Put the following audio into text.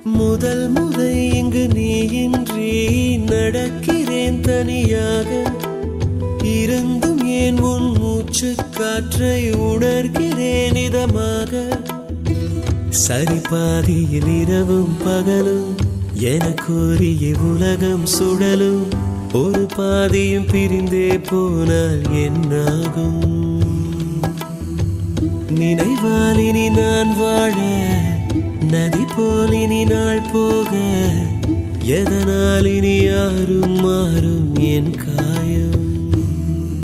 முதல் முறை இங்கு நீயின்றி நடக்கிறேன் தனியாக இருந்தும் ஏன் உன் மூச்சு காற்றை உணர்கிறேன் இதமாக சரி பாதியில் இரவும் பகலும் எனக்குரிய உலகம் சுழலும் ஒரு பாதியும் பிரிந்தே போனால் என்னாகும் நினைவால் இனி நான் வாழ நதி போல் இனி நாள் போக எதனால் இனி யாரும் மாறும் என் காயம்